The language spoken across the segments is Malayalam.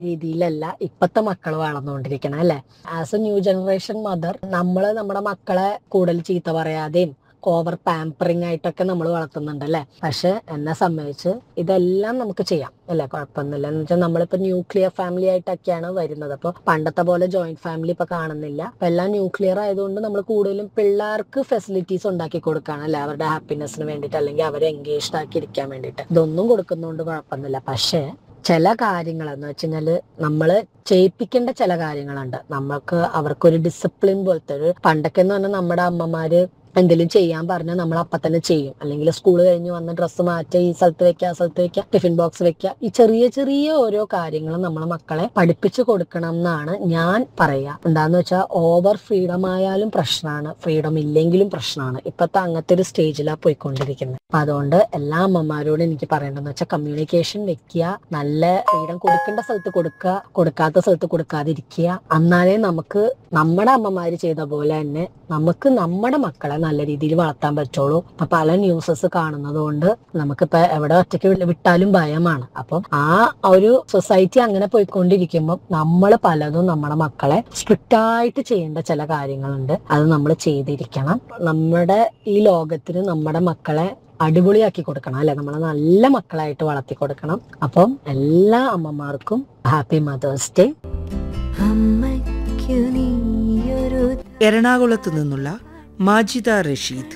രീതിയിലല്ല ഇപ്പത്തെ മക്കൾ വളർന്നുകൊണ്ടിരിക്കണം അല്ലെ as a new generation mother നമ്മൾ നമ്മുടെ മക്കളെ കൂടുതൽ ചീത്ത പറയാതെയും ഓവർ പാമ്പറിങ് ആയിട്ടൊക്കെ നമ്മൾ വളർത്തുന്നുണ്ട് അല്ലെ പക്ഷെ എന്നെ സംബന്ധിച്ച് ഇതെല്ലാം നമുക്ക് ചെയ്യാം അല്ലെ കുഴപ്പമൊന്നുമില്ല എന്ന് വെച്ചാൽ നമ്മളിപ്പോ ന്യൂക്ലിയർ ഫാമിലി ആയിട്ടൊക്കെയാണ് വരുന്നത് അപ്പൊ പണ്ടത്തെ പോലെ ജോയിന്റ് ഫാമിലി ഇപ്പൊ കാണുന്നില്ല അപ്പൊ എല്ലാം ന്യൂക്ലിയർ ആയതുകൊണ്ട് നമ്മൾ കൂടുതലും പിള്ളേർക്ക് ഫെസിലിറ്റീസ് ഉണ്ടാക്കി കൊടുക്കുകയാണ് അല്ലെ അവരുടെ ഹാപ്പിനെസ്സിന് വേണ്ടിയിട്ട് അല്ലെങ്കിൽ അവരെ എൻഗേജ്ഡ് ആക്കി ഇരിക്കാൻ വേണ്ടിയിട്ട് ഇതൊന്നും കൊടുക്കുന്നതുകൊണ്ട് കുഴപ്പമൊന്നുമില്ല പക്ഷേ ചില കാര്യങ്ങൾ എന്ന് വെച്ചുകഴിഞ്ഞാല് നമ്മള് ചെയ്യിപ്പിക്കേണ്ട ചില കാര്യങ്ങളുണ്ട് നമ്മൾക്ക് അവർക്കൊരു ഡിസിപ്ലിൻ പോലത്തെ ഒരു പണ്ടൊക്കെ എന്ന് പറഞ്ഞാൽ നമ്മുടെ അമ്മമാര് എന്തെങ്കിലും ചെയ്യാൻ പറഞ്ഞാൽ നമ്മൾ അപ്പൊ തന്നെ ചെയ്യും അല്ലെങ്കിൽ സ്കൂൾ കഴിഞ്ഞ് വന്ന് ഡ്രസ്സ് മാറ്റുക ഈ സ്ഥലത്ത് വെക്കുക ആ സ്ഥലത്ത് വെക്കുക ടിഫിൻ ബോക്സ് വെക്കുക ഈ ചെറിയ ചെറിയ ഓരോ കാര്യങ്ങളും നമ്മളെ മക്കളെ പഠിപ്പിച്ചു കൊടുക്കണം എന്നാണ് ഞാൻ പറയാ എന്താന്ന് വെച്ചാൽ ഓവർ ഫ്രീഡം ആയാലും പ്രശ്നമാണ് ഫ്രീഡം ഇല്ലെങ്കിലും പ്രശ്നമാണ് ഇപ്പത്തെ അങ്ങനത്തെ ഒരു സ്റ്റേജിലാണ് പോയിക്കൊണ്ടിരിക്കുന്നത് അപ്പൊ അതുകൊണ്ട് എല്ലാ അമ്മമാരോടും എനിക്ക് പറയേണ്ടതെന്ന് വെച്ചാൽ കമ്മ്യൂണിക്കേഷൻ വെക്കുക നല്ല ഫ്രീഡം കൊടുക്കേണ്ട സ്ഥലത്ത് കൊടുക്കുക കൊടുക്കാത്ത സ്ഥലത്ത് കൊടുക്കാതിരിക്കുക എന്നാലേ നമുക്ക് നമ്മുടെ അമ്മമാര് ചെയ്ത പോലെ തന്നെ നമുക്ക് നമ്മുടെ മക്കളെ നല്ല രീതിയിൽ വളർത്താൻ പറ്റുള്ളൂ ഇപ്പൊ പല ന്യൂസസ് കാണുന്നത് കൊണ്ട് നമുക്കിപ്പോ എവിടെ ഒറ്റയ്ക്ക് വി- വിട്ടാലും ഭയമാണ് അപ്പം ആ ഒരു സൊസൈറ്റി അങ്ങനെ പോയിക്കൊണ്ടിരിക്കുമ്പോൾ നമ്മൾ പലതും നമ്മുടെ മക്കളെ സ്ട്രിക്റ്റ് ആയിട്ട് ചെയ്യേണ്ട ചില കാര്യങ്ങളുണ്ട് അത് നമ്മൾ ചെയ്തിരിക്കണം നമ്മുടെ ഈ ലോകത്തിന് നമ്മുടെ മക്കളെ അടിപൊളിയാക്കി കൊടുക്കണം അല്ലെ നമ്മളെ നല്ല മക്കളായിട്ട് വളർത്തി കൊടുക്കണം അപ്പം എല്ലാ അമ്മമാർക്കും ഹാപ്പി മദേഴ്സ് ഡേ അമ്മയ്ക്കു നീയൊരു എറണാകുളത്ത് നിന്നുള്ള മാജിദ റഷീദ്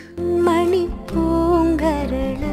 മണിപ്പൂങ്കരള്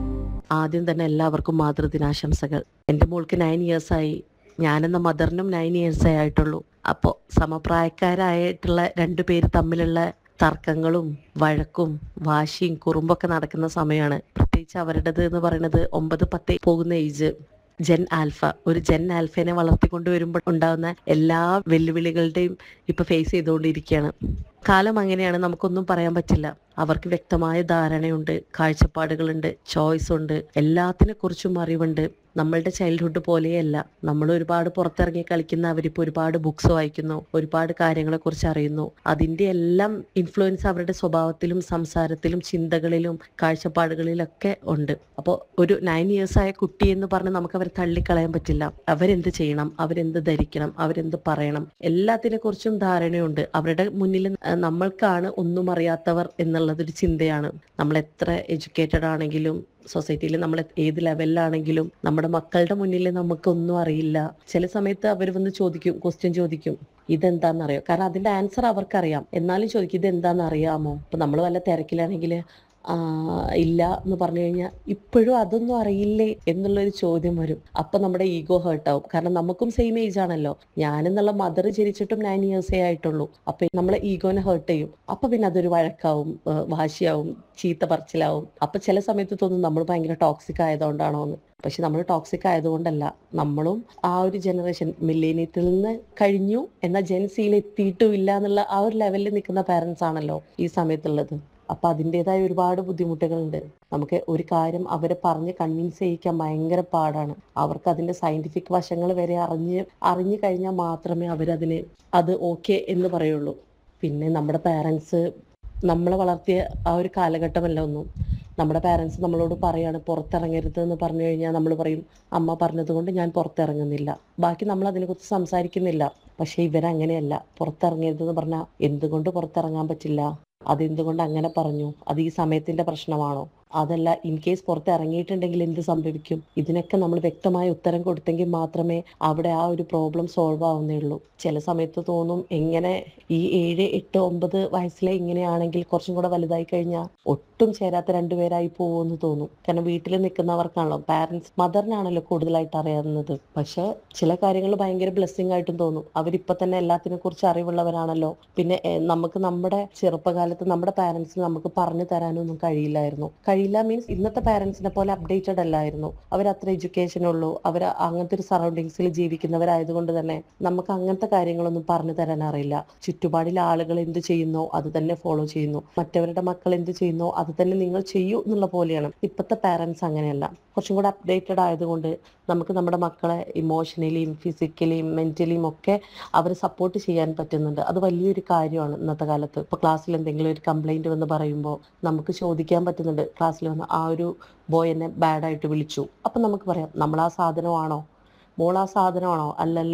ആദ്യം തന്നെ എല്ലാവർക്കും മാതൃദിനാശംസകൾ എൻ്റെ മോൾക്ക് നയൻ ഇയേഴ്സായി ഞാനെന്ന മദറിനും നയൻ ഇയേഴ്സേ ആയിട്ടുള്ളൂ അപ്പോൾ സമപ്രായക്കാരായിട്ടുള്ള രണ്ടു പേര് തമ്മിലുള്ള തർക്കങ്ങളും വഴക്കും വാശിയും കുറുമ്പൊക്കെ നടക്കുന്ന സമയമാണ് പ്രത്യേകിച്ച് അവരുടേത് എന്ന് പറയുന്നത് ഒമ്പത് പത്ത് പോകുന്ന ഏജ് ജെൻ ആൽഫ ഒരു ജെൻ ആൽഫേനെ വളർത്തിക്കൊണ്ട് വരുമ്പോൾ ഉണ്ടാകുന്ന എല്ലാ വെല്ലുവിളികളുടെയും ഇപ്പൊ ഫേസ് ചെയ്തുകൊണ്ടിരിക്കുകയാണ് കാലം അങ്ങനെയാണ് നമുക്കൊന്നും പറയാൻ പറ്റില്ല അവർക്ക് വ്യക്തമായ ധാരണയുണ്ട് കാഴ്ചപ്പാടുകളുണ്ട് ചോയ്സ് ഉണ്ട് എല്ലാത്തിനെ കുറിച്ചും അറിവുണ്ട് നമ്മളുടെ ചൈൽഡ്ഹുഡ് പോലെയല്ല നമ്മൾ ഒരുപാട് പുറത്തിറങ്ങി കളിക്കുന്ന അവരിപ്പോൾ ഒരുപാട് ബുക്സ് വായിക്കുന്നു ഒരുപാട് കാര്യങ്ങളെ കുറിച്ച് അറിയുന്നു അതിന്റെ എല്ലാം ഇൻഫ്ലുവൻസ് അവരുടെ സ്വഭാവത്തിലും സംസാരത്തിലും ചിന്തകളിലും കാഴ്ചപ്പാടുകളിലൊക്കെ ഉണ്ട് അപ്പോൾ ഒരു നയൻ ഇയേഴ്സ് ആയ കുട്ടി എന്ന് പറഞ്ഞ് നമുക്ക് അവരെ തള്ളിക്കളയാൻ പറ്റില്ല അവരെന്ത് ചെയ്യണം അവരെന്ത് ധരിക്കണം അവരെന്ത് പറയണം എല്ലാത്തിനെ കുറിച്ചും ധാരണയുണ്ട് അവരുടെ മുന്നിൽ അഹ് നമ്മൾക്കാണ് ഒന്നും അറിയാത്തവർ എന്നുള്ളതൊരു ചിന്തയാണ് നമ്മൾ എത്ര എഡ്യൂക്കേറ്റഡ് ആണെങ്കിലും സൊസൈറ്റിയിൽ നമ്മൾ ഏത് ലെവലിലാണെങ്കിലും നമ്മുടെ മക്കളുടെ മുന്നിൽ നമുക്കൊന്നും അറിയില്ല ചില സമയത്ത് അവർ വന്ന് ചോദിക്കും ക്വസ്റ്റ്യൻ ചോദിക്കും ഇതെന്താണെന്നറിയോ കാരണം അതിന്റെ ആൻസർ അവർക്കറിയാം എന്നാലും ചോദിക്കും ഇതെന്താണെന്ന് അറിയാമോ ഇപ്പൊ നമ്മൾ വല്ല തിരക്കിലാണെങ്കിൽ ആ, ഇല്ല എന്ന് പറഞ്ഞു കഴിഞ്ഞാൽ ഇപ്പോഴും അതൊന്നും അറിയില്ലേ എന്നുള്ളൊരു ചോദ്യം വരും അപ്പൊ നമ്മുടെ ഈഗോ ഹേർട്ട് ആവും കാരണം നമുക്കും സെയിം ഏജ് ആണല്ലോ ഞാനെന്നുള്ള മദർ ജനിച്ചിട്ടും നയൻ ഇയേഴ്സേ ആയിട്ടുള്ളൂ അപ്പൊ നമ്മളെ ഈഗോനെ ഹേർട്ട് ചെയ്യും അപ്പൊ പിന്നെ അതൊരു വഴക്കാവും ആ, വാശിയാവും ചീത്ത പറച്ചിലാവും അപ്പൊ ചില സമയത്ത് തോന്നും നമ്മൾ ഭയങ്കര ടോക്സിക് ആയതുകൊണ്ടാണോ എന്ന് പക്ഷെ നമ്മൾ ടോക്സിക് ആയതുകൊണ്ടല്ല നമ്മളും ആ ഒരു ജനറേഷൻ മില്ലേനിയത്തിൽ നിന്ന് കഴിഞ്ഞു എന്നാൽ ജെൻസിയിൽ എത്തിയിട്ടുമില്ല എന്നുള്ള ആ ഒരു ലെവലിൽ നിൽക്കുന്ന പാരന്റ്സ് ആണല്ലോ ഈ സമയത്തുള്ളത് അപ്പൊ അതിൻ്റെതായ ഒരുപാട് ബുദ്ധിമുട്ടുകളുണ്ട് നമുക്ക് ഒരു കാര്യം അവരെ പറഞ്ഞ് കൺവിൻസ് ചെയ്യിക്കാൻ ഭയങ്കര പാടാണ് അവർക്ക് അതിന്റെ സയന്റിഫിക് വശങ്ങൾ വരെ അറിഞ്ഞ് അറിഞ്ഞു കഴിഞ്ഞാൽ മാത്രമേ അവരതിന് അത് ഓക്കെ എന്ന് പറയുള്ളൂ പിന്നെ നമ്മുടെ പാരൻസ് നമ്മളെ വളർത്തിയ ആ ഒരു കാലഘട്ടമല്ല ഒന്നും നമ്മുടെ പാരൻസ് നമ്മളോട് പറയാണ് പുറത്തിറങ്ങരുത് എന്ന് പറഞ്ഞു കഴിഞ്ഞാൽ നമ്മൾ പറയും അമ്മ പറഞ്ഞതുകൊണ്ട് ഞാൻ പുറത്തിറങ്ങുന്നില്ല ബാക്കി നമ്മൾ അതിനെക്കുറിച്ച് സംസാരിക്കുന്നില്ല പക്ഷെ ഇവരങ്ങനെയല്ല പുറത്തിറങ്ങരുത് എന്ന് പറഞ്ഞാൽ എന്തുകൊണ്ട് പുറത്തിറങ്ങാൻ പറ്റില്ല അതെന്തുകൊണ്ട് അങ്ങനെ പറഞ്ഞു അത് ഈ സമയത്തിന്റെ പ്രശ്നമാണോ അതല്ല ഇൻ കേസ് പുറത്ത് ഇറങ്ങിയിട്ടുണ്ടെങ്കിൽ എന്ത് സംഭവിക്കും ഇതിനൊക്കെ നമ്മൾ വ്യക്തമായ ഉത്തരം കൊടുത്തെങ്കിൽ മാത്രമേ അവിടെ ആ ഒരു പ്രോബ്ലം സോൾവ് ആവുന്നേ ഉള്ളൂ ചില സമയത്ത് തോന്നും എങ്ങനെ ഈ ഏഴ് എട്ട് ഒമ്പത് വയസ്സിലെ ഇങ്ങനെയാണെങ്കിൽ കുറച്ചും കൂടെ വലുതായി കഴിഞ്ഞാൽ ഒട്ടും ചേരാത്ത രണ്ടുപേരായി പോകുമെന്ന് തോന്നും കാരണം വീട്ടിൽ നിൽക്കുന്നവർക്കാണല്ലോ പാരന്റ്സ് മദറിനാണല്ലോ കൂടുതലായിട്ട് അറിയാവുന്നത് പക്ഷെ ചില കാര്യങ്ങൾ ഭയങ്കര ബ്ലെസ്സിങ് ആയിട്ടും തോന്നും അവരിപ്പൊ തന്നെ എല്ലാത്തിനെ കുറിച്ച് അറിവുള്ളവരാണല്ലോ പിന്നെ എ, നമുക്ക് നമ്മുടെ ചെറുപ്പകാലത്ത് നമ്മുടെ പാരന്റ്സിന് നമുക്ക് പറഞ്ഞു തരാനൊന്നും കഴിയില്ലായിരുന്നു കഴിയില്ല മീൻസ് ഇന്നത്തെ പാരന്റ്സിനെ പോലെ അപ്ഡേറ്റഡ് അല്ലായിരുന്നു അവർ അത്ര എഡ്യൂക്കേഷൻ ഉള്ളൂ അവർ അങ്ങനത്തെ ഒരു സറൗണ്ടിങ്സിൽ ജീവിക്കുന്നവരായതുകൊണ്ട് തന്നെ നമുക്ക് അങ്ങനത്തെ കാര്യങ്ങളൊന്നും പറഞ്ഞു തരാൻ അറിയില്ല ചുറ്റുപാടിലെ ആളുകൾ എന്ത് ചെയ്യുന്നോ അത് തന്നെ ഫോളോ ചെയ്യുന്നു മറ്റവരുടെ മക്കൾ എന്ത് ചെയ്യുന്നോ അത് തന്നെ നിങ്ങൾ ചെയ്യൂ എന്നുള്ള പോലെയാണ് ഇപ്പോഴത്തെ പാരന്റ്സ് അങ്ങനെയല്ല കുറച്ചും കൂടെ അപ്ഡേറ്റഡ് ആയതുകൊണ്ട് നമുക്ക് നമ്മുടെ മക്കളെ ഇമോഷണലിയും ഫിസിക്കലിയും മെന്റലിയും ഒക്കെ അവരെ സപ്പോർട്ട് ചെയ്യാൻ പറ്റുന്നുണ്ട് അത് വലിയൊരു കാര്യമാണ് ഇന്നത്തെ കാലത്ത് ഇപ്പൊ ക്ലാസ്സിൽ എന്തെങ്കിലും ഒരു കംപ്ലൈന്റ് വന്ന് പറയുമ്പോൾ നമുക്ക് ചോദിക്കാൻ പറ്റുന്നുണ്ട് ക്ലാസ്സിൽ വന്ന് ആ ഒരു ബോയ് എന്നെ ബാഡായിട്ട് വിളിച്ചു അപ്പൊ നമുക്ക് പറയാം നമ്മൾ ആ സാധനമാണോ മോൾ ആ സാധനമാണോ അല്ലല്ലോ